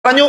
പറഞ്ഞു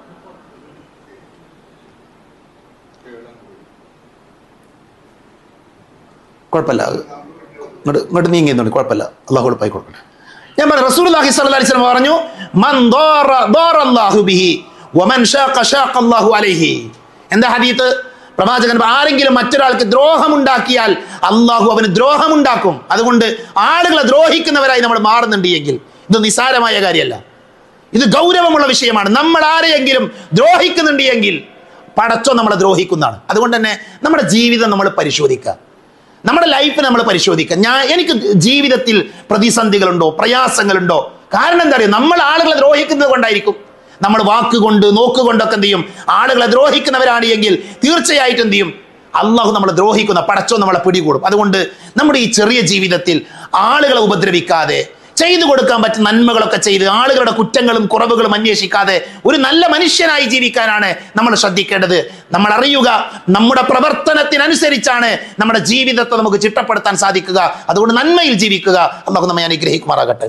കുഴപ്പമില്ല ഇങ്ങോട്ട് ഇങ്ങോട്ട് നീങ്ങിയെന്നുണ്ട് കുഴപ്പമില്ല അള്ളാഹു എളുപ്പമായി കൊടുക്കട്ടെ ഞാൻ പറഞ്ഞു റസൂൽ അലൈഹി സ്വല്ലല്ലാഹി അലൈഹി വസല്ലം പറഞ്ഞു മൻ ദാറ ദാറ അല്ലാഹു ബിഹി വമൻ ഷാഖ ഷാഖ അല്ലാഹു അലൈഹി എന്താ ഹദീത്ത് പ്രവാചകൻ പറഞ്ഞു, ആരെങ്കിലും മറ്റൊരാൾക്ക് ദ്രോഹമുണ്ടാക്കിയാൽ അള്ളാഹു അവന് ദ്രോഹമുണ്ടാക്കും അതുകൊണ്ട് ആളുകളെ ദ്രോഹിക്കുന്നവരായി നമ്മൾ മാറുന്നുണ്ട് എങ്കിൽ ഇത് നിസാരമായ കാര്യമല്ല ഇത് ഗൗരവമുള്ള വിഷയമാണ് നമ്മൾ ആരെയെങ്കിലും ദ്രോഹിക്കുന്നുണ്ട് എങ്കിൽ പടച്ചോ നമ്മളെ ദ്രോഹിക്കുന്നതാണ് അതുകൊണ്ട് തന്നെ നമ്മുടെ ജീവിതം നമ്മൾ പരിശോധിക്കുക നമ്മുടെ ലൈഫ് നമ്മൾ പരിശോധിക്കുക ഞാൻ എനിക്ക് ജീവിതത്തിൽ പ്രതിസന്ധികളുണ്ടോ പ്രയാസങ്ങളുണ്ടോ കാരണം എന്താ അറിയോ നമ്മൾ ആളുകളെ ദ്രോഹിക്കുന്നത് കൊണ്ടായിരിക്കും നമ്മൾ വാക്കുകൊണ്ട് നോക്കുകൊണ്ടൊക്കെ എന്ത് ചെയ്യും ആളുകളെ ദ്രോഹിക്കുന്നവരാണ് എങ്കിൽ തീർച്ചയായിട്ടും എന്ത് ചെയ്യും അള്ളാഹു നമ്മളെ ദ്രോഹിക്കുന്ന പടച്ചോ നമ്മളെ പിടികൂടും അതുകൊണ്ട് നമ്മുടെ ഈ ചെറിയ ജീവിതത്തിൽ ആളുകളെ ഉപദ്രവിക്കാതെ ചെയ്തു കൊടുക്കാൻ പറ്റുന്ന നന്മകളൊക്കെ ചെയ്ത് ആളുകളുടെ കുറ്റങ്ങളും കുറവുകളും അന്വേഷിക്കാതെ ഒരു നല്ല മനുഷ്യനായി ജീവിക്കാനാണ് നമ്മൾ ശ്രദ്ധിക്കേണ്ടത് നമ്മൾ അറിയുക നമ്മുടെ പ്രവർത്തനത്തിനനുസരിച്ചാണ് നമ്മുടെ ജീവിതത്തെ നമുക്ക് ചിട്ടപ്പെടുത്താൻ സാധിക്കുക അതുകൊണ്ട് നന്മയിൽ ജീവിക്കുക അള്ളാഹു നമ്മെ അനുഗ്രഹിക്കുമാറാകട്ടെ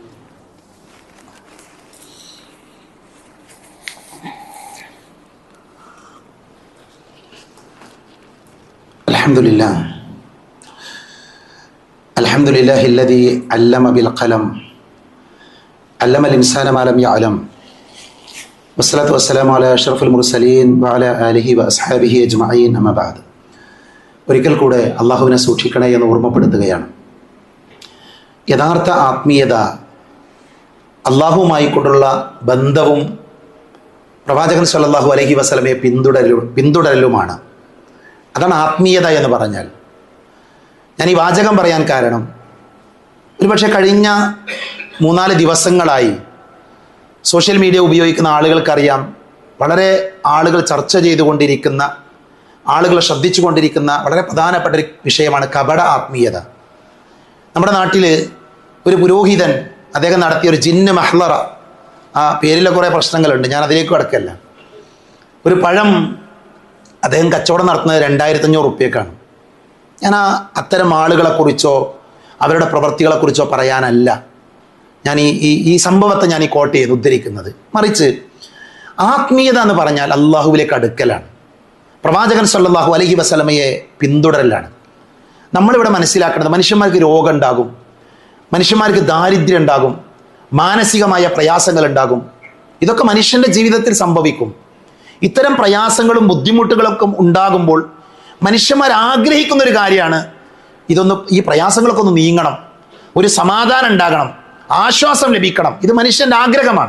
الحمد لله الحمد لله الذي علم بالقلم علم الإنسان ما لم يعلم والصلاة والسلام على أشرف المرسلين وعلى آله وأصحابه أجمعين أما بعد ഒരിക്കൽ കൂടെ അള്ളാഹുവിനെ സൂക്ഷിക്കണേ എന്ന് ഓർമ്മപ്പെടുത്തുകയാണ് യഥാർത്ഥ ആത്മീയത അള്ളാഹുവുമായി കൊണ്ടുള്ള ബന്ധവും പ്രവാചകൻ സല്ലല്ലാഹു അലൈഹി വസല്ലമയെ പിന്തുടരലും പിന്തുടരലുമാണ് അതാണ് ആത്മീയത എന്ന് പറഞ്ഞാൽ ഞാൻ ഈ വാചകം പറയാൻ കാരണം ഒരുപക്ഷെ കഴിഞ്ഞ മൂന്നാല് ദിവസങ്ങളായി സോഷ്യൽ മീഡിയ ഉപയോഗിക്കുന്ന ആളുകൾക്കറിയാം വളരെ ആളുകൾ ചർച്ച ചെയ്തുകൊണ്ടിരിക്കുന്ന ആളുകൾ ശ്രദ്ധിച്ചു കൊണ്ടിരിക്കുന്ന വളരെ പ്രധാനപ്പെട്ട ഒരു വിഷയമാണ് കപട ആത്മീയത നമ്മുടെ നാട്ടിൽ ഒരു പുരോഹിതൻ അദ്ദേഹം നടത്തിയ ഒരു ജിന്ന് മഹ്ലറ ആ പേരിലെ കുറേ പ്രശ്നങ്ങളുണ്ട് ഞാൻ അതിലേക്ക് കിടക്കല്ല ഒരു പഴം അദ്ദേഹം കച്ചവടം നടത്തുന്നത് രണ്ടായിരത്തി അഞ്ഞൂറ് റുപ്യക്കാണ് ഞാൻ ആ അത്തരം ആളുകളെക്കുറിച്ചോ അവരുടെ പ്രവൃത്തികളെക്കുറിച്ചോ പറയാനല്ല ഞാൻ ഈ ഈ ഈ സംഭവത്തെ ഞാൻ ഈ കോട്ട് ചെയ്ത് ഉദ്ധരിക്കുന്നത് മറിച്ച് ആത്മീയത എന്ന് പറഞ്ഞാൽ അള്ളാഹുവിലേക്ക് അടുക്കലാണ് പ്രവാചകൻ സല്ലല്ലാഹു അലൈഹി വസല്ലമയെ പിന്തുടരലാണ് നമ്മളിവിടെ മനസ്സിലാക്കേണ്ടത് മനുഷ്യന്മാർക്ക് രോഗം ഉണ്ടാകും മനുഷ്യന്മാർക്ക് ദാരിദ്ര്യം ഉണ്ടാകും മാനസികമായ പ്രയാസങ്ങൾ ഉണ്ടാകും ഇതൊക്കെ മനുഷ്യന്റെ ജീവിതത്തിൽ സംഭവിക്കും ഇത്തരം പ്രയാസങ്ങളും ബുദ്ധിമുട്ടുകളൊക്കെ ഉണ്ടാകുമ്പോൾ മനുഷ്യന്മാർ ആഗ്രഹിക്കുന്ന ഒരു കാര്യമാണ് ഇതൊന്ന് ഈ പ്രയാസങ്ങളൊക്കെ ഒന്ന് നീങ്ങണം ഒരു സമാധാനം ഉണ്ടാകണം ആശ്വാസം ലഭിക്കണം ഇത് മനുഷ്യന്റെ ആഗ്രഹമാണ്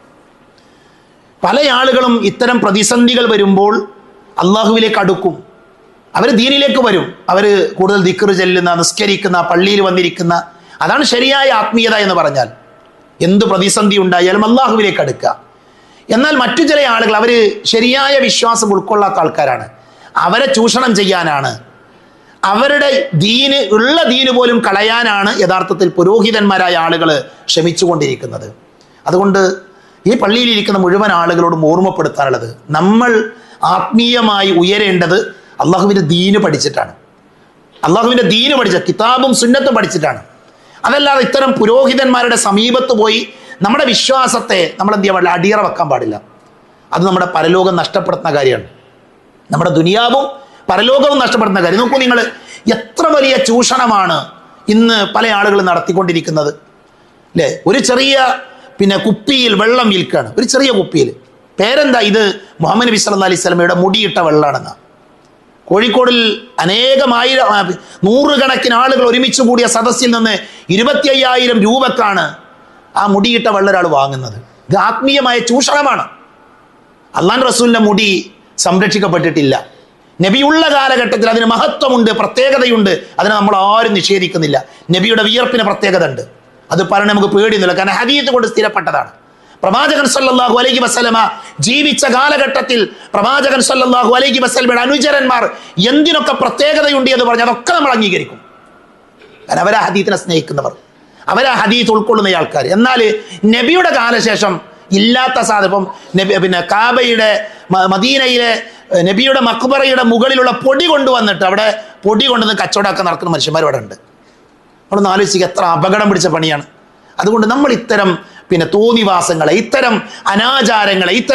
പല ആളുകളും ഇത്തരം പ്രതിസന്ധികൾ വരുമ്പോൾ അള്ളാഹുവിലേക്ക് അടുക്കും അവർ ദീനിലേക്ക് വരും അവർ കൂടുതൽ ദിക്കറ് ചെല്ലുന്ന നിസ്കരിക്കുന്ന പള്ളിയിൽ വന്നിരിക്കുന്ന അതാണ് ശരിയായ ആത്മീയത എന്ന് പറഞ്ഞാൽ എന്ത് പ്രതിസന്ധി ഉണ്ടായാലും അള്ളാഹുവിലേക്ക് അടുക്കുക എന്നാൽ മറ്റു ചില ആളുകൾ അവർ ശരിയായ വിശ്വാസം ഉൾക്കൊള്ളാത്ത ആൾക്കാരാണ് അവരെ ചൂഷണം ചെയ്യാനാണ് അവരുടെ ദീന് ഉള്ള ദീന് പോലും കളയാനാണ് യഥാർത്ഥത്തിൽ പുരോഹിതന്മാരായ ആളുകൾ ശ്രമിച്ചുകൊണ്ടിരിക്കുന്നത് അതുകൊണ്ട് ഈ പള്ളിയിലിരിക്കുന്ന മുഴുവൻ ആളുകളോടും ഓർമ്മപ്പെടുത്താനുള്ളത് നമ്മൾ ആത്മീയമായി ഉയരേണ്ടത് അള്ളാഹുവിൻ്റെ ദീന് പഠിച്ചിട്ടാണ് അള്ളാഹുവിൻ്റെ ദീന് പഠിച്ച കിതാബും സുന്നത്തും പഠിച്ചിട്ടാണ് അതല്ലാതെ ഇത്തരം പുരോഹിതന്മാരുടെ സമീപത്ത് പോയി നമ്മുടെ വിശ്വാസത്തെ നമ്മൾ എന്ത് ചെയ്യാൻ പാടില്ല അടിയറ വെക്കാൻ പാടില്ല അത് നമ്മുടെ പരലോകം നഷ്ടപ്പെടുത്തുന്ന കാര്യമാണ് നമ്മുടെ ദുനിയാവും പരലോകവും നഷ്ടപ്പെടുന്ന കാര്യം നോക്കൂ നിങ്ങൾ എത്ര വലിയ ചൂഷണമാണ് ഇന്ന് പല ആളുകളും നടത്തിക്കൊണ്ടിരിക്കുന്നത് അല്ലേ ഒരു ചെറിയ പിന്നെ കുപ്പിയിൽ വെള്ളം വിൽക്കുകയാണ് ഒരു ചെറിയ കുപ്പിയിൽ പേരെന്താ ഇത് മുഹമ്മദ് നബി സല്ലല്ലാഹു അലൈഹി സ്വലമയുടെ മുടിയിട്ട വെള്ളമാണെന്നാ കോഴിക്കോടിൽ അനേകമായിരം ആ, നൂറുകണക്കിന് ആളുകൾ ഒരുമിച്ച് കൂടിയ സദസ്സിൽ നിന്ന് ഇരുപത്തി അയ്യായിരം രൂപക്കാണ് ആ മുടിയിട്ട വെള്ളം ഒരാൾ വാങ്ങുന്നത് ഇത് ആത്മീയമായ ചൂഷണമാണ് അള്ളാൻ റസൂലിന്റെ മുടി സംരക്ഷിക്കപ്പെട്ടിട്ടില്ല നബിയുള്ള കാലഘട്ടത്തിൽ അതിന് മഹത്വമുണ്ട് പ്രത്യേകതയുണ്ട് അതിനെ നമ്മൾ ആരും നിഷേധിക്കുന്നില്ല നബിയുടെ വിയർപ്പിന് പ്രത്യേകത ഉണ്ട് അത് പറയാൻ നമുക്ക് പേടിയൊന്നുമില്ല കാരണം ഹദീത്ത് കൊണ്ട് സ്ഥിരപ്പെട്ടതാണ് പ്രവാചകൻ സല്ലല്ലാഹു അലൈഹി വസല്ലമ ജീവിച്ച കാലഘട്ടത്തിൽ പ്രവാചകൻ സല്ലല്ലാഹു അലൈഹി വസല്ലമയുടെ അനുചരന്മാർ എന്തിനൊക്കെ പ്രത്യേകതയുണ്ട് എന്ന് പറഞ്ഞ് അതൊക്കെ നമ്മൾ അംഗീകരിക്കും കാരണം അവരാ ഹദീത്തിനെ സ്നേഹിക്കുന്നവർ അവരാ ഹദീത്ത് ഉൾക്കൊള്ളുന്ന ആൾക്കാർ എന്നാൽ നബിയുടെ കാലശേഷം ഇല്ലാത്ത സാധനം നബി പിന്നെ കാബയുടെ മ- മദീനയിലെ ഏഹ്, നബിയുടെ മക്ബറയുടെ മുകളിലുള്ള പൊടി കൊണ്ടുവന്നിട്ട് അവിടെ പൊടി കൊണ്ടുവന്ന് കച്ചവടമൊക്കെ നടക്കുന്ന മനുഷ്യന്മാർ ഇവിടെ ഉണ്ട് നമ്മളൊന്ന് ആലോചിക്കുക എത്ര അപകടം പിടിച്ച പണിയാണ് അതുകൊണ്ട് നമ്മൾ ഇത്തരം പിന്നെ തോന്നിവാസങ്ങളെ ഇത്തരം അനാചാരങ്ങളെ ഇത്തരം